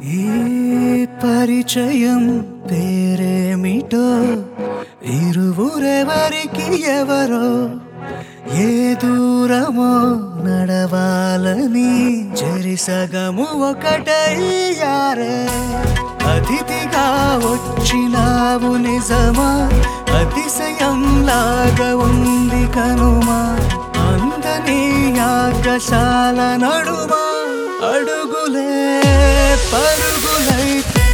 ఈ పరిచయం పేరేమిటో ఇరువురెవరికి ఎవరో ఏ దూరమో నడవాలని చెరిసగము ఒకటయ్యారే అతిథిగా వచ్చినావు నిజమా అతిశయంలాగా ఉంది కనుమా అందని ఆకాశాల నడుమా అడుగులే పరుగులై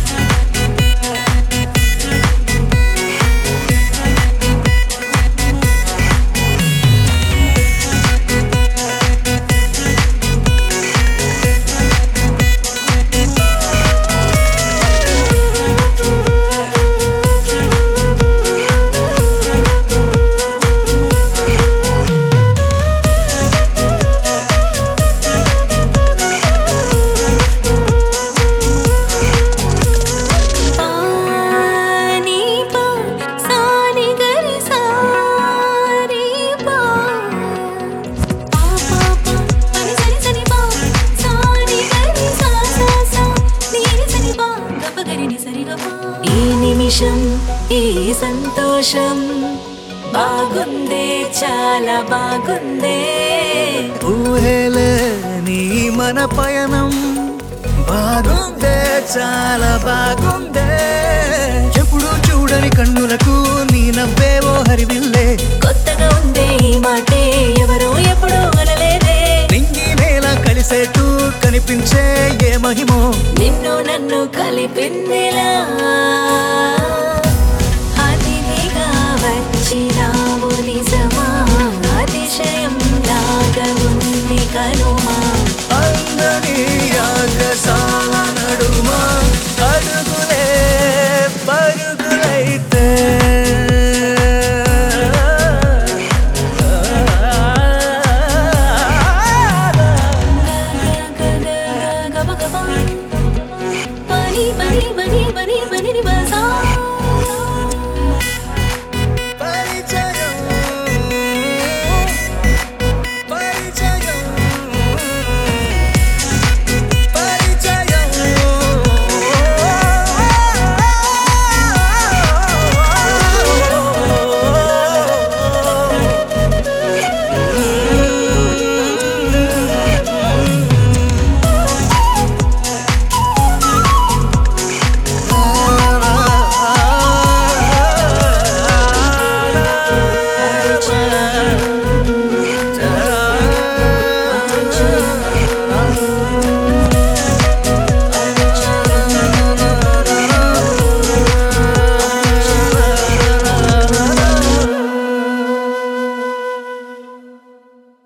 పాని పా సాని గరి సారి పా పా పా పా పని సరి సరి పా సాని గరి సా సా సా నీరి సరి పా గప గరి ని సరి గ పా ఈ నిమిషం ఈ సంతోషం బాగుందే చాలా బాగుందే ఊహేలే నీ మన పయనం బాగుందే చాలా బాగుందే ఎప్పుడు చూడని కన్నులకు నీ నవ్వేవో హరివిల్లే కొత్తగా ఉందే ఈ మాటే ఎవరో ఎప్పుడో అనలేదే నింగి నేల కలిసేట్టు కనిపించే ఏ మహిమో నిన్ను నన్ను కలిపిందిలా అతిథిగా వచ్చినావు నిజమా అతిశయం లాగా ఉంది కనుమా అందని ఆకాశాల నడుమా అడుగులే పరుగులైతే గబగబా పని పని పని పని పని